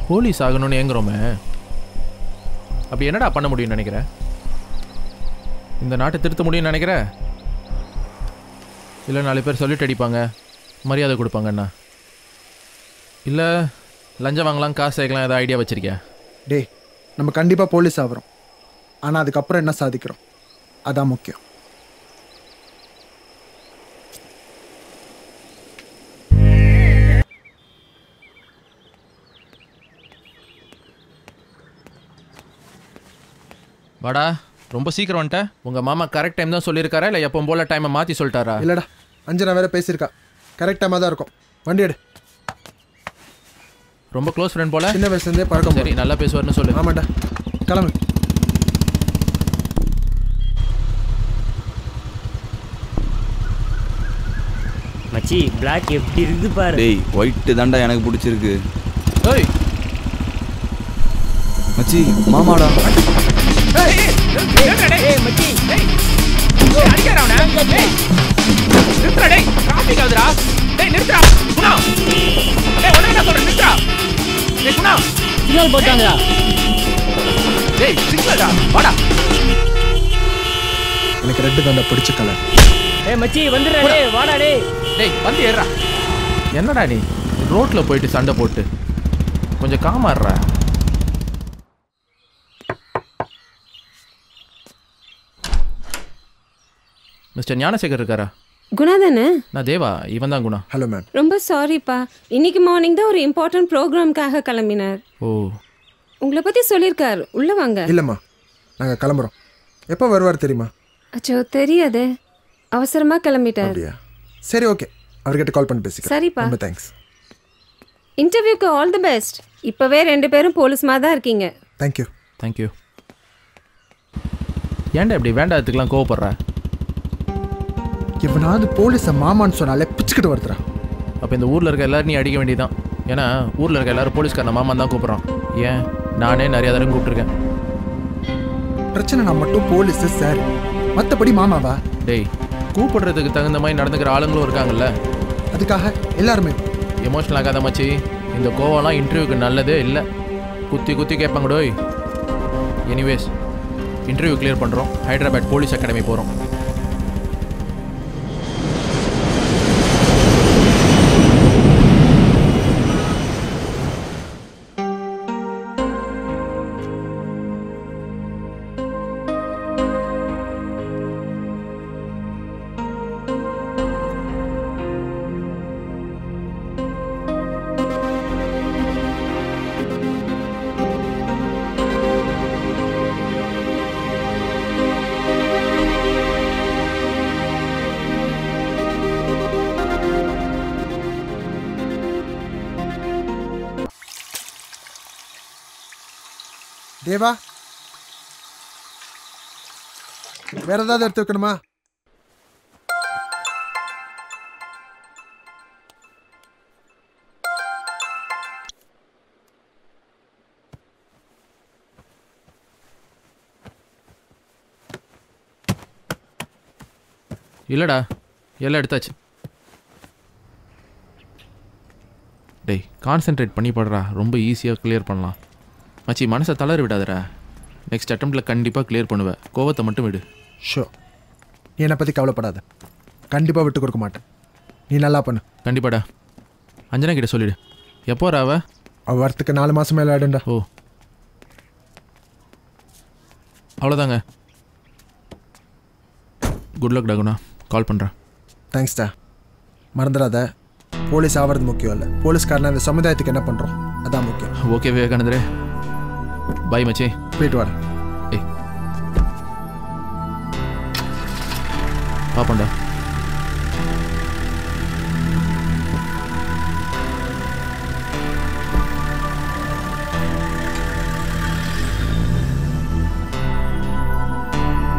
Police ஆகணும்னு ஏங்குறோமே அப்படி என்னடா பண்ண முடியும்னு நினைக்கிற இந்த நாட்டை திருத்த முடியும்னு நினைக்கிற இல்லை நாலு பேர் சொல்லிட்டு அடிப்பாங்க மரியாதை கொடுப்பாங்கண்ணா இல்லை லஞ்சம் வாங்கலாம் காசு சேர்க்கலாம் ஏதாவது ஐடியா வச்சிருக்கியா டேய் நம்ம கண்டிப்பாக போலீஸ் ஆகிறோம் ஆனால் அதுக்கப்புறம் என்ன சாதிக்கிறோம் அதான் முக்கியம் வாடா ரொம்ப சீக்கிரம் வந்துட்ட உங்கள் மாமா கரெக்ட் டைம் தான் சொல்லியிருக்காரா இல்லை எப்போ போல டைமை மாற்றி சொல்லிட்டாரா இல்லைடா அஞ்சனா வேற பேசியிருக்கா கரெக்ட் டைமாக தான் இருக்கும் வண்டி எடு ரொம்ப க்ளோஸ் ஃப்ரெண்ட் போல சின்ன வயசுலேருந்தே பழக்கம் சரி நல்லா பேசுவார்னு சொல்லு ஆமாண்டா கிளம்பு மச்சி பிளாக் எப்படி இருக்குது பாரு டேய் ஒயிட்டு தாண்டா எனக்கு பிடிச்சிருக்கு ஏய் மச்சி மாமாடா ஏய் மச்சி நிறுத்துறா டேய் டிராஃபிக் ஆகுதுடா டேய் நிறுத்துறா குணா டேய் உடனே நான் சொல்றேன் நிறுத்துறா டேய் குணா சிக்னல் போட்டாங்கடா டேய் சிக்னல்டா வாடா எனக்கு ரெட்டு தாண்டா பிடிச்ச கலர் ஏய் மச்சி வந்துடுறா டேய் வாடா டேய் டேய் வந்து ஏறா என்னடா நீ ரோட்ல போயிட்டு சண்டை போட்டு கொஞ்சம் காமாடுறா மிஸ்டர் ஞானசேகர் இருக்காரா குணா தானே நான் தேவா இவன் தான் குணா ஹலோ மேம் ரொம்ப சாரிப்பா இன்னைக்கு மார்னிங் தான் ஒரு இம்பார்ட்டன்ட் ப்ரோக்ராம்க்காக கிளம்பினார் ஓ உங்களை பற்றி சொல்லியிருக்கார் உள்ள வாங்க இல்லைம்மா நாங்கள் கிளம்புறோம் எப்போ வருவார் தெரியுமா அச்சோ தெரியாதே அவசரமா கிளம்பிட்டார் அப்படியா சரி ஓகே அவர்கிட்ட கால் பண்ணி பேசிக்கிறேன் சரிப்பா. ரொம்ப தேங்க்ஸ் இன்டர்வியூக்கு ஆல் தி பெஸ்ட் இப்போவே ரெண்டு பேரும் போலீஸ்மா தான் இருக்கீங்க தேங்க்யூ தேங்க்யூ ஏன்டா இப்படி வேண்டாததுக்கெல்லாம் கோவப்படுற இவனாவது போலீஸை மாமான்னு சொன்னாலே பிச்சுக்கிட்டு வருதுடா அப்போ இந்த ஊரில் இருக்க எல்லாரும் நீ அடிக்க வேண்டியதான் ஏன்னா ஊரில் இருக்க எல்லாரும் போலீஸ்காரன மாமான் தான் கூப்பிட்றான் ஏன் நானே நிறைய தடவை கூப்பிட்டுருக்கேன் பிரச்சனை நான் மட்டும் போலீஸு சார் மற்றபடி மாமாவா டேய் கூப்பிடுறதுக்கு தகுந்த மாதிரி நடந்துக்கிற ஆளுங்களும் இருக்காங்கல்ல அதுக்காக எல்லாருமே எமோஷனல் ஆகாத மச்சி இந்த கோவம்லாம் இன்டர்வியூக்கு நல்லதே இல்லை குத்தி குத்தி கேட்பாங்க டோய் எனிவேஸ் இன்டர்வியூ கிளியர் பண்ணுறோம் ஹைதராபாத் போலீஸ் அகாடமி போகிறோம் தேவா வேற ஏதாவது எடுத்து வைக்கணுமா இல்லைடா எல்லாம் எடுத்தாச்சு டேய் கான்சென்ட்ரேட் பண்ணி படுறா ரொம்ப ஈஸியாக கிளியர் பண்ணலாம் மச்சி மனசை தளர விடாதடா நெக்ஸ்ட் அட்டம்ப்டில் கண்டிப்பாக கிளியர் பண்ணுவேன் கோவத்தை மட்டும் விடு ஷோ நீ என்னை பற்றி கவலைப்படாத கண்டிப்பாக விட்டு கொடுக்க மாட்டேன் நீ நல்லா பண்ணு கண்டிப்பாடா அஞ்சனா கிட்ட சொல்லிடு எப்போ வரா அவ அவ வரத்துக்கு நாலு மாதம் மேலே ஆயிடும்டா ஓ அவ்வளோதாங்க குட் லக் டகுனா கால் பண்ணுறேன் தேங்க்ஸ்டா மறந்துடாத போலீஸ் ஆகிறது முக்கியம் இல்லை போலீஸ்காரனா இந்த சமுதாயத்துக்கு என்ன பண்ணுறோம் அதான் முக்கியம் ஓகே விவேகானந்தரே பாய் மச்சி போயிட்டு வரேன் ஏய் பாப்போண்டா